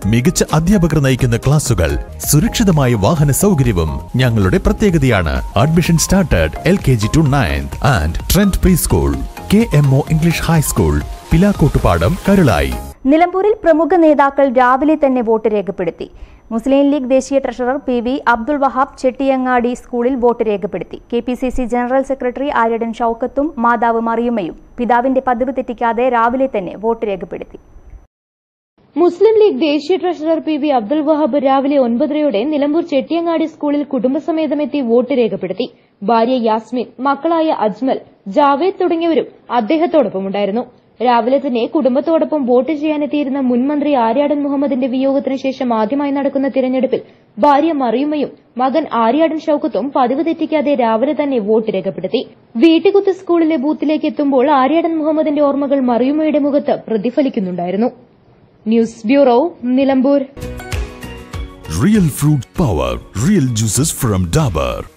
മികച്ച അധ്യാപകർ നയിക്കുന്ന ക്ലാസുകൾ സുരക്ഷിതമായ വാഹന സൗകര്യവും ഞങ്ങളുടെ പ്രത്യേകതയാണ് admission started L K G to ninth and trend pre school K M O English high school Pilakkottupadam Karulai നിലമ്പൂരിൽ പ്രമുഖ നേതാക്കൾ രാവിലെ തന്നെ വോട്ട് രേഖപ്പെടുത്തി മുസ്ലിം ലീഗ് ദേശീയ treasurer P V Abdul Wahab Chettiyangadi സ്കൂളിൽ വോട്ട് രേഖപ്പെടുത്തി K P C C general secretary Aryadan ഷൌക്കത്തും മാതാവ് മറിയുമ്മയും പിതാവിന്റെ പതിവ് തെറ്റിക്കാതെ രാവിലെ തന്നെ വോട്ട് രേഖപ്പെടുത്തി മുസ്ലിം ലീഗ് ദേശീയ treasurer P V Abdul Wahab രാവിലെ ഒൻപതരയോടെ നിലമ്പൂർ ചെട്ടിയങ്ങാടി സ്കൂളിൽ കുടുംബസമേതമെത്തി വോട്ട് രേഖപ്പെടുത്തി ഭാര്യ യാസ്മിൻ മക്കളായ അജ്മൽ ജാവേദ് തുടങ്ങിയവരും അദ്ദേഹത്തോടൊപ്പമുണ്ടായിരുന്നു രാവിലെ തന്നെ കുടുംബത്തോടൊപ്പം വോട്ട് ചെയ്യാനെത്തിയിരുന്ന മുൻ മന്ത്രി ആര്യാടൻ മുഹമ്മദിന്റെ വിയോഗത്തിന് ശേഷം ആദ്യമായി നടക്കുന്ന തിരഞ്ഞെടുപ്പിൽ ഭാര്യ മറിയുമ്മയും മകൻ ആര്യാടൻ ഷൌക്കത്തും പതിവ് തെറ്റിക്കാതെ രാവിലെ തന്നെ വോട്ട് രേഖപ്പെടുത്തി വീട്ടുകുത്ത് സ്കൂളിലെ ബൂത്തിലേക്ക് എത്തുമ്പോൾ ആര്യാടൻ മുഹമ്മദിന്റെ ഓർമ്മകൾ മറിയുമ്മയുടെ മുഖത്ത് പ്രതിഫലിക്കുന്നുണ്ടായിരുന്നു news bureau Nilambur Real fruit power, real juices from Dabur.